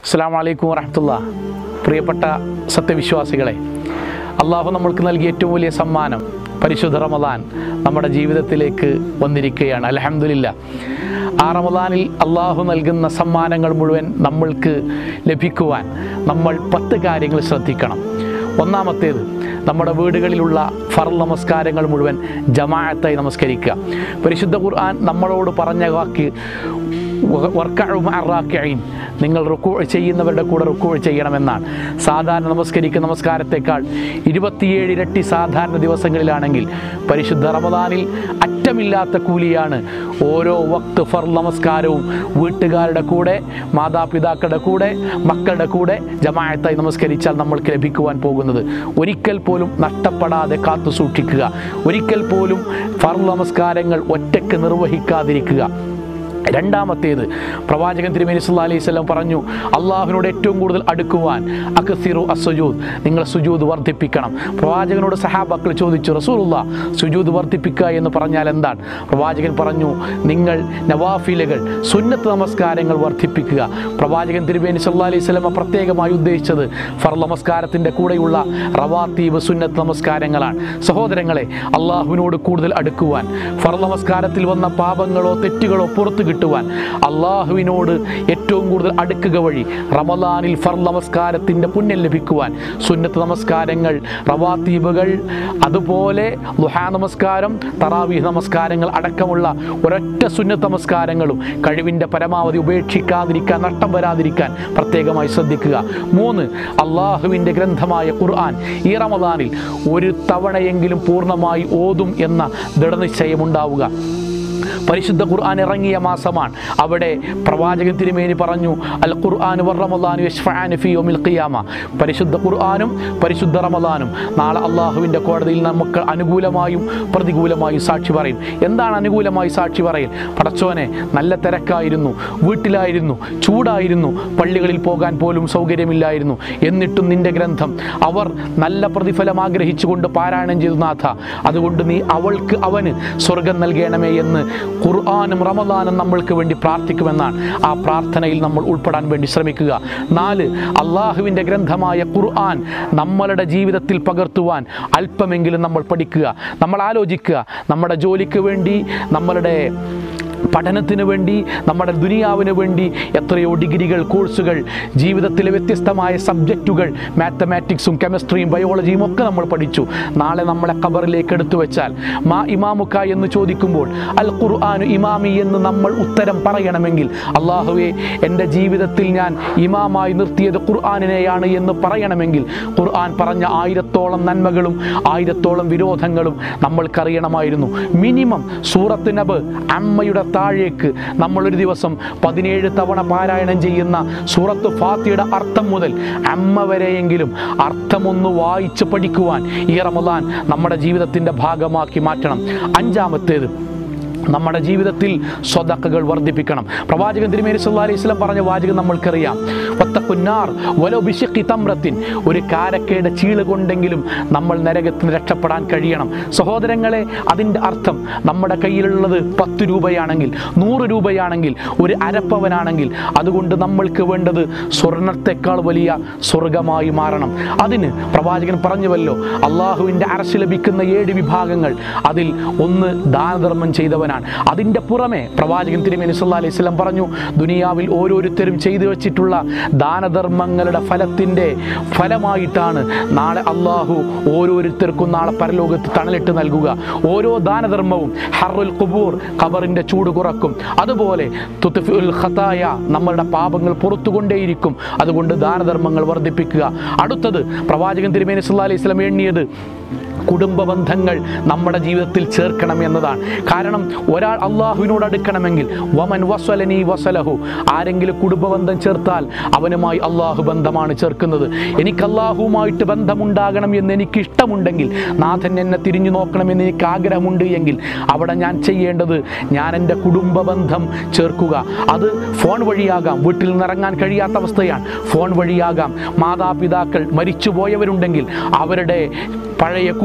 അസ്സാം വലൈക്കും വറഹമത്തുള്ള പ്രിയപ്പെട്ട സത്യവിശ്വാസികളെ അള്ളാഹു നമ്മൾക്ക് നൽകിയ ഏറ്റവും വലിയ സമ്മാനം പരിശുദ്ധ റമദാൻ നമ്മുടെ ജീവിതത്തിലേക്ക് വന്നിരിക്കുകയാണ് അലഹമില്ല ആ റമദാനിൽ അള്ളാഹു നൽകുന്ന സമ്മാനങ്ങൾ മുഴുവൻ നമ്മൾക്ക് ലഭിക്കുവാൻ നമ്മൾ പത്ത് കാര്യങ്ങൾ ശ്രദ്ധിക്കണം ഒന്നാമത്തേത് നമ്മുടെ വീടുകളിലുള്ള ഫർ നമസ്കാരങ്ങൾ മുഴുവൻ ജമാഅത്തായി നമസ്കരിക്കുക പരിശുദ്ധ ഖുർആൻ നമ്മളോട് പറഞ്ഞ വാക്ക് വർക്കഴുമാറാക്കീൻ നിങ്ങൾ റുക്കു ചെയ്യുന്നവരുടെ കൂടെ റുക്കു ചെയ്യണമെന്നാണ് സാധാരണ നമസ്കരിക്കുന്ന നമസ്കാരത്തെക്കാൾ ഇരുപത്തിയേഴ് ഇരട്ടി സാധാരണ ദിവസങ്ങളിലാണെങ്കിൽ പരിശുദ്ധ റമദാനിൽ അറ്റമില്ലാത്ത കൂലിയാണ് ഓരോ വക്ത് ഫർ നമസ്കാരവും വീട്ടുകാരുടെ കൂടെ മാതാപിതാക്കളുടെ കൂടെ മക്കളുടെ കൂടെ ജമാഅത്തായി നമസ്കരിച്ചാൽ നമ്മൾക്ക് ലഭിക്കുവാൻ പോകുന്നത് ഒരിക്കൽ പോലും നഷ്ടപ്പെടാതെ കാത്തു സൂക്ഷിക്കുക ഒരിക്കൽ പോലും ഫർ നമസ്കാരങ്ങൾ ഒറ്റയ്ക്ക് നിർവഹിക്കാതിരിക്കുക രണ്ടാമത്തേത് പ്രവാചകൻ തിരുമേനി സല്ലാ അലൈഹി സ്വലം പറഞ്ഞു അള്ളാഹുവിനോട് ഏറ്റവും കൂടുതൽ അടുക്കുവാൻ അക്സിറു അസുജൂദ് നിങ്ങൾ സുജൂദ് വർദ്ധിപ്പിക്കണം പ്രവാചകനോട് സഹാബാക്കൾ ചോദിച്ചു റസൂലുള്ള സുജൂദ് വർദ്ധിപ്പിക്കുക എന്ന് പറഞ്ഞാൽ എന്താണ് പ്രവാചകൻ പറഞ്ഞു നിങ്ങൾ നവാഫിലുകൾ സുന്നത്ത് നമസ്കാരങ്ങൾ വർദ്ധിപ്പിക്കുക പ്രവാചകൻ തിരുമേനി സല്ലാ അലൈഹി സ്വലമ പ്രത്യേകമായി ഉദ്ദേശിച്ചത് ഫർ നമസ്കാരത്തിൻ്റെ കൂടെയുള്ള റവാത്തീബ് സുന്നത്ത് നമസ്കാരങ്ങളാണ് സഹോദരങ്ങളെ അള്ളാഹുവിനോട് കൂടുതൽ അടുക്കുവാൻ ഫർ നമസ്കാരത്തിൽ വന്ന പാപങ്ങളോ തെറ്റുകളോ പുറത്തു കിട്ടുവാൻ അള്ളാഹുവിനോട് ഏറ്റവും കൂടുതൽ അടുക്കുക വഴി റമദാനിൽ ഫർ നമസ്കാരത്തിൻ്റെ പുണ്യം ലഭിക്കുവാൻ സുന്നത്ത് നമസ്കാരങ്ങൾ റവാത്തീബുകൾ അതുപോലെ ലുഹാ നമസ്കാരം തറാവി നമസ്കാരങ്ങൾ അടക്കമുള്ള ഒരൊറ്റ സുന്നത്ത് നമസ്കാരങ്ങളും കഴിവിൻ്റെ പരമാവധി ഉപേക്ഷിക്കാതിരിക്കാൻ നഷ്ടം വരാതിരിക്കാൻ പ്രത്യേകമായി ശ്രദ്ധിക്കുക മൂന്ന് അള്ളാഹുവിൻ്റെ ഗ്രന്ഥമായ ഖുർആൻ ഈ റമദാനിൽ ഒരു തവണയെങ്കിലും പൂർണ്ണമായി ഓതും എന്ന ദൃഢനിശ്ചയമുണ്ടാവുക പരിശുദ്ധ ഖുർആൻ ഇറങ്ങിയ മാസമാണ് അവിടെ പ്രവാചകൻ തിരുമേനി പറഞ്ഞു അൽ ഖുർആൻ റമദാനു യശ്ഫഅനു ഫീ യൗമിൽ ഖിയാമ പരിശുദ്ധ ഖുർആനും പരിശുദ്ധ റമദാനും നാളെ അള്ളാഹുവിൻ്റെ കോടതിയിൽ നമുക്ക് അനുകൂലമായും പ്രതികൂലമായും സാക്ഷി പറയും എന്താണ് അനുകൂലമായി സാക്ഷി പറയൽ പടച്ചോനെ നല്ല തിരക്കായിരുന്നു വീട്ടിലായിരുന്നു ചൂടായിരുന്നു പള്ളികളിൽ പോകാൻ പോലും സൗകര്യമില്ലായിരുന്നു എന്നിട്ടും നിന്റെ ഗ്രന്ഥം അവർ നല്ല പ്രതിഫലം ആഗ്രഹിച്ചുകൊണ്ട് പാരായണം ചെയ്തു നാഥ അതുകൊണ്ട് നീ അവൾക്ക് അവന് സ്വർഗം നൽകണമേ എന്ന് ഖുർആാനും റമദാനും നമ്മൾക്ക് വേണ്ടി പ്രാർത്ഥിക്കുമെന്നാണ് ആ പ്രാർത്ഥനയിൽ നമ്മൾ ഉൾപ്പെടാൻ വേണ്ടി ശ്രമിക്കുക നാല് അള്ളാഹുവിൻ്റെ ഗ്രന്ഥമായ ഖുർആൻ നമ്മളുടെ ജീവിതത്തിൽ പകർത്തുവാൻ അല്പമെങ്കിലും നമ്മൾ പഠിക്കുക നമ്മൾ ആലോചിക്കുക നമ്മുടെ ജോലിക്ക് വേണ്ടി നമ്മളുടെ പഠനത്തിന് വേണ്ടി നമ്മുടെ ദുനിയാവിന് വേണ്ടി എത്രയോ ഡിഗ്രികൾ കോഴ്സുകൾ ജീവിതത്തിലെ വ്യത്യസ്തമായ സബ്ജക്റ്റുകൾ മാത്തമാറ്റിക്സും കെമിസ്ട്രിയും ബയോളജിയും ഒക്കെ നമ്മൾ പഠിച്ചു നാളെ നമ്മളെ ഖബറിലേക്ക് എടുത്തു വെച്ചാൽ മാ ഇമാമുക്ക എന്ന് ചോദിക്കുമ്പോൾ അൽ ഖുർആാനു ഇമാമി എന്ന് നമ്മൾ ഉത്തരം പറയണമെങ്കിൽ അള്ളാഹുവെ എൻ്റെ ജീവിതത്തിൽ ഞാൻ ഇമാമായി നിർത്തിയത് ഖുർആാനിനെയാണ് എന്ന് പറയണമെങ്കിൽ ഖുർആൻ പറഞ്ഞ ആയിരത്തോളം നന്മകളും ആയിരത്തോളം വിരോധങ്ങളും നമ്മൾക്കറിയണമായിരുന്നു മിനിമം സൂറത്ത് നബ് അമ്മയുടെ താഴേക്ക് നമ്മളൊരു ദിവസം പതിനേഴ് തവണ പാരായണം ചെയ്യുന്ന സൂറത്ത് ഫാത്തിയുടെ അർത്ഥം മുതൽ അമ്മ വരെയെങ്കിലും അർത്ഥമൊന്ന് വായിച്ച് പഠിക്കുവാൻ ഈ റമദാൻ നമ്മുടെ ജീവിതത്തിൻ്റെ ഭാഗമാക്കി മാറ്റണം അഞ്ചാമത്തേത് നമ്മുടെ ജീവിതത്തിൽ സ്വതക്കകൾ വർദ്ധിപ്പിക്കണം പ്രവാചകൻ തിരുമേനി സല്ലാ അലൈഹി സ്വലം പറഞ്ഞ വാചകം നമ്മൾക്കറിയാം ഒത്തക്കുന്നാർ വലോ ബിഷക്കി തമ്രത്തിൻ ഒരു കാരക്കയുടെ ചീള് കൊണ്ടെങ്കിലും നമ്മൾ നരകത്തിന് രക്ഷപ്പെടാൻ കഴിയണം സഹോദരങ്ങളെ അതിൻ്റെ അർത്ഥം നമ്മുടെ കയ്യിലുള്ളത് പത്ത് രൂപയാണെങ്കിൽ നൂറ് രൂപയാണെങ്കിൽ ഒരു അരപ്പവനാണെങ്കിൽ അതുകൊണ്ട് നമ്മൾക്ക് വേണ്ടത് സ്വർണത്തെക്കാൾ വലിയ സ്വർഗമായി മാറണം അതിന് പ്രവാചകൻ പറഞ്ഞുവല്ലോ അള്ളാഹുവിൻ്റെ അരശ് ലഭിക്കുന്ന ഏഴ് വിഭാഗങ്ങൾ അതിൽ ഒന്ന് ദാനധർമ്മം ചെയ്തവനാണ് അതിൻ്റെ പുറമെ പ്രവാചകൻ തിരുമേനി സല്ലാ അലൈഹി സ്വലം പറഞ്ഞു ദുനിയാവിൽ ഓരോരുത്തരും ചെയ്തു വെച്ചിട്ടുള്ള ദാനധർമ്മങ്ങളുടെ ഫലത്തിൻ്റെ ഫലമായിട്ടാണ് നാളെ അള്ളാഹു ഓരോരുത്തർക്കും നാളെ പരലോകത്ത് തണലിട്ട് നൽകുക ഓരോ ദാനധർമ്മവും ഹറുൽ കുബൂർ ഖബറിൻ്റെ ചൂട് കുറക്കും അതുപോലെ തുത്ഫിഉൽ ഖതായ നമ്മളുടെ പാപങ്ങൾ പുറത്തുകൊണ്ടേയിരിക്കും അതുകൊണ്ട് ദാനധർമ്മങ്ങൾ വർദ്ധിപ്പിക്കുക അടുത്തത് പ്രവാചകൻ തിരുമേനി സല്ലാ അലൈഹി സ്വലം എണ്ണിയത് കുടുംബ ബന്ധങ്ങൾ നമ്മുടെ ജീവിതത്തിൽ ചേർക്കണം എന്നതാണ് കാരണം ഒരാൾ അള്ളാഹുവിനോട് അടുക്കണമെങ്കിൽ വമൻ വസലനി വസലഹു ആരെങ്കിലും കുടുംബ ബന്ധം ചേർത്താൽ അവനുമായി അള്ളാഹു ബന്ധമാണ് ചേർക്കുന്നത് എനിക്ക് അള്ളാഹുവുമായിട്ട് ബന്ധമുണ്ടാകണം എന്ന് എനിക്ക് ഇഷ്ടമുണ്ടെങ്കിൽ നാഥൻ എന്നെ തിരിഞ്ഞു നോക്കണമെന്ന് എനിക്ക് ആഗ്രഹമുണ്ട് എങ്കിൽ അവിടെ ഞാൻ ചെയ്യേണ്ടത് ഞാൻ എൻ്റെ കുടുംബ ബന്ധം ചേർക്കുക അത് ഫോൺ വഴിയാകാം വീട്ടിൽ നിന്നിറങ്ങാൻ കഴിയാത്ത അവസ്ഥയാണ് ഫോൺ വഴിയാകാം മാതാപിതാക്കൾ മരിച്ചുപോയവരുണ്ടെങ്കിൽ അവരുടെ പഴയ കൂട്ടുകാർ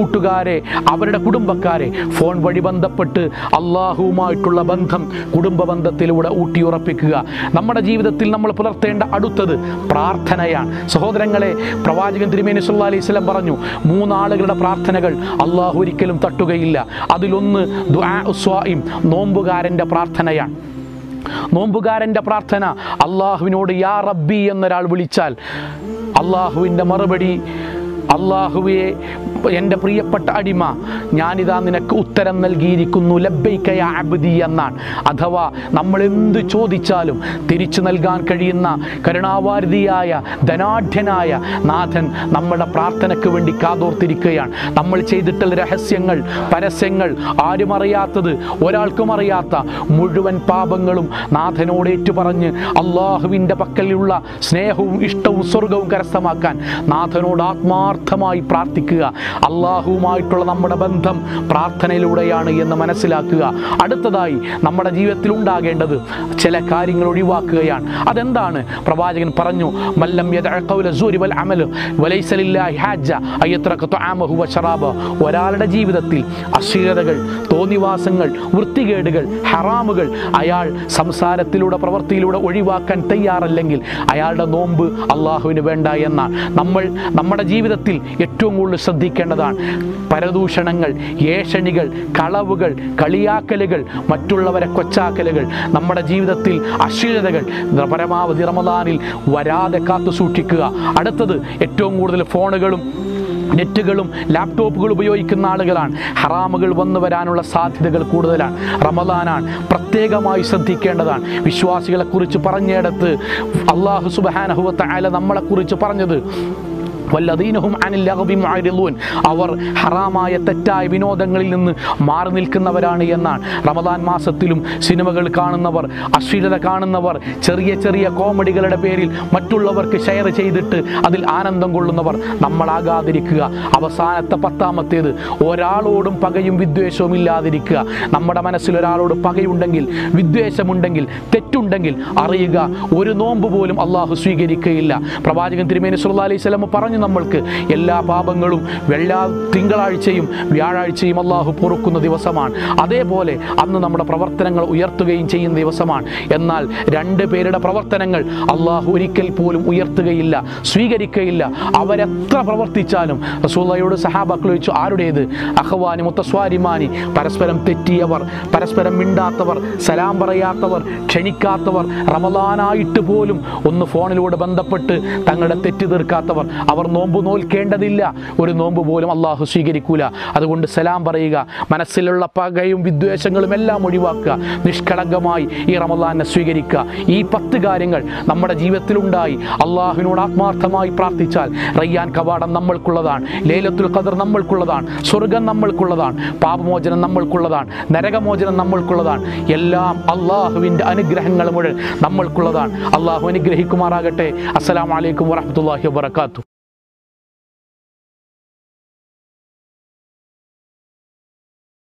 കൂട്ടുകാരെ അവരുടെ കുടുംബക്കാരെ ഫോൺ വഴി ബന്ധപ്പെട്ട് അള്ളാഹുവുമായിട്ടുള്ള ബന്ധം കുടുംബ ബന്ധത്തിലൂടെ ഊട്ടിയുറപ്പിക്കുക നമ്മുടെ ജീവിതത്തിൽ നമ്മൾ പുലർത്തേണ്ട അടുത്തത് പ്രാർത്ഥനയാണ് സഹോദരങ്ങളെ പ്രവാചകൻ തിരുമേനി സല്ലാ അലൈഹി സ്വലം പറഞ്ഞു മൂന്നാളുകളുടെ പ്രാർത്ഥനകൾ അള്ളാഹു ഒരിക്കലും തട്ടുകയില്ല അതിലൊന്ന് ദുആ ഉസ്വാഇം നോമ്പുകാരൻ്റെ പ്രാർത്ഥനയാണ് നോമ്പുകാരൻ്റെ പ്രാർത്ഥന അള്ളാഹുവിനോട് യാ റബ്ബി എന്നൊരാൾ വിളിച്ചാൽ അള്ളാഹുവിൻ്റെ മറുപടി അള്ളാഹുവെ എൻ്റെ പ്രിയപ്പെട്ട അടിമ ഞാനിതാ നിനക്ക് ഉത്തരം നൽകിയിരിക്കുന്നു ലബ്ബൈക്കയ അബ്ദി എന്നാണ് അഥവാ നമ്മൾ എന്ത് ചോദിച്ചാലും തിരിച്ചു നൽകാൻ കഴിയുന്ന കരുണാവാരിതിയായ ധനാഢ്യനായ നാഥൻ നമ്മുടെ പ്രാർത്ഥനയ്ക്ക് വേണ്ടി കാതോർത്തിരിക്കുകയാണ് നമ്മൾ ചെയ്തിട്ടുള്ള രഹസ്യങ്ങൾ പരസ്യങ്ങൾ ആരും അറിയാത്തത് ഒരാൾക്കും അറിയാത്ത മുഴുവൻ പാപങ്ങളും നാഥനോട് ഏറ്റുപറഞ്ഞ് അള്ളാഹുവിൻ്റെ പക്കലുള്ള സ്നേഹവും ഇഷ്ടവും സ്വർഗവും കരസ്ഥമാക്കാൻ നാഥനോട് ആത്മാർത്ഥമായി പ്രാർത്ഥിക്കുക അള്ളാഹുവുമായിട്ടുള്ള നമ്മുടെ ബന്ധം പ്രാർത്ഥനയിലൂടെയാണ് എന്ന് മനസ്സിലാക്കുക അടുത്തതായി നമ്മുടെ ജീവിതത്തിൽ ഉണ്ടാകേണ്ടത് ചില കാര്യങ്ങൾ ഒഴിവാക്കുകയാണ് അതെന്താണ് പ്രവാചകൻ പറഞ്ഞു മല്ലം യദഅ ഖൗല സൂരി വൽ അമൽ വലൈസ ലില്ലാഹി ഹാജ അയ്യത്രക തുആമഹു വശറാബ ഒരാളുടെ ജീവിതത്തിൽ അശ്ലീലതകൾ തോന്നിവാസങ്ങൾ വൃത്തികേടുകൾ ഹറാമുകൾ അയാൾ സംസാരത്തിലൂടെ പ്രവൃത്തിയിലൂടെ ഒഴിവാക്കാൻ തയ്യാറല്ലെങ്കിൽ അയാളുടെ നോമ്പ് അള്ളാഹുവിന് വേണ്ട എന്നാണ് നമ്മൾ നമ്മുടെ ജീവിതത്തിൽ ഏറ്റവും കൂടുതൽ ശ്രദ്ധിക്കേണ്ടതാണ് പരദൂഷണങ്ങൾ ഏഷണികൾ കളവുകൾ കളിയാക്കലുകൾ മറ്റുള്ളവരെ കൊച്ചാക്കലുകൾ നമ്മുടെ ജീവിതത്തിൽ അശ്ലീലതകൾ പരമാവധി റമദാനിൽ വരാതെ കാത്തു സൂക്ഷിക്കുക അടുത്തത് ഏറ്റവും കൂടുതൽ ഫോണുകളും നെറ്റുകളും ലാപ്ടോപ്പുകൾ ഉപയോഗിക്കുന്ന ആളുകളാണ് ഹറാമുകൾ വന്നു വരാനുള്ള സാധ്യതകൾ കൂടുതലാണ് റമദാനാണ് പ്രത്യേകമായി ശ്രദ്ധിക്കേണ്ടതാണ് വിശ്വാസികളെക്കുറിച്ച് പറഞ്ഞിടത്ത് അള്ളാഹു സുബാനഹുവത്ത ആല നമ്മളെക്കുറിച്ച് പറഞ്ഞത് വല്ലദീനഹും അനിൽ ലഗ്ബി മുഅരിദൂൻ അവർ ഹറാമായ തെറ്റായ വിനോദങ്ങളിൽ നിന്ന് മാറി നിൽക്കുന്നവരാണ് എന്നാണ് റമദാൻ മാസത്തിലും സിനിമകൾ കാണുന്നവർ അശ്ലീലത കാണുന്നവർ ചെറിയ ചെറിയ കോമഡികളുടെ പേരിൽ മറ്റുള്ളവർക്ക് ഷെയർ ചെയ്തിട്ട് അതിൽ ആനന്ദം കൊള്ളുന്നവർ നമ്മളാകാതിരിക്കുക അവസാനത്തെ പത്താമത്തേത് ഒരാളോടും പകയും വിദ്വേഷവും ഇല്ലാതിരിക്കുക നമ്മുടെ മനസ്സിൽ ഒരാളോട് പകയുണ്ടെങ്കിൽ വിദ്വേഷമുണ്ടെങ്കിൽ തെറ്റുണ്ടെങ്കിൽ അറിയുക ഒരു നോമ്പ് പോലും അള്ളാഹു സ്വീകരിക്കുകയില്ല പ്രവാചകൻ തിരുമേനി സുല്ലാ അലൈഹി സ്വലം പറഞ്ഞു നമ്മൾക്ക് എല്ലാ പാപങ്ങളും വെള്ളാ തിങ്കളാഴ്ചയും വ്യാഴാഴ്ചയും അള്ളാഹു പൊറുക്കുന്ന ദിവസമാണ് അതേപോലെ അന്ന് നമ്മുടെ പ്രവർത്തനങ്ങൾ ഉയർത്തുകയും ചെയ്യുന്ന ദിവസമാണ് എന്നാൽ രണ്ട് പേരുടെ പ്രവർത്തനങ്ങൾ അള്ളാഹു ഒരിക്കൽ പോലും ഉയർത്തുകയില്ല സ്വീകരിക്കുകയില്ല അവരെത്ര പ്രവർത്തിച്ചാലും റസൂള്ളയോട് സഹാബാക്കൾ ചോദിച്ചു ആരുടേത് അഹ്വാനി മുത്തസ്വാരിമാനി പരസ്പരം തെറ്റിയവർ പരസ്പരം മിണ്ടാത്തവർ സലാം പറയാത്തവർ ക്ഷണിക്കാത്തവർ റമദാനായിട്ട് പോലും ഒന്ന് ഫോണിലൂടെ ബന്ധപ്പെട്ട് തങ്ങളുടെ തെറ്റ് തീർക്കാത്തവർ അവർ നോമ്പ് നോൽക്കേണ്ടതില്ല ഒരു നോമ്പ് പോലും അള്ളാഹു സ്വീകരിക്കൂല അതുകൊണ്ട് സലാം പറയുക മനസ്സിലുള്ള പകയും വിദ്വേഷങ്ങളും എല്ലാം ഒഴിവാക്കുക നിഷ്കളങ്കമായി ഈ റമദാനെ സ്വീകരിക്കുക ഈ പത്ത് കാര്യങ്ങൾ നമ്മുടെ ജീവിതത്തിലുണ്ടായി അള്ളാഹുവിനോട് ആത്മാർത്ഥമായി പ്രാർത്ഥിച്ചാൽ റയ്യാൻ കവാടം നമ്മൾക്കുള്ളതാണ് ലേലത്തുൽ ഖദർ നമ്മൾക്കുള്ളതാണ് സ്വർഗം നമ്മൾക്കുള്ളതാണ് പാപമോചനം നമ്മൾക്കുള്ളതാണ് നരകമോചനം നമ്മൾക്കുള്ളതാണ് എല്ലാം അള്ളാഹുവിൻ്റെ അനുഗ്രഹങ്ങൾ മുഴുവൻ നമ്മൾക്കുള്ളതാണ് അള്ളാഹു അനുഗ്രഹിക്കുമാറാകട്ടെ അസ്സലാമു അലൈക്കും വറഹ്മത്തുള്ളാഹി വബറകാതുഹു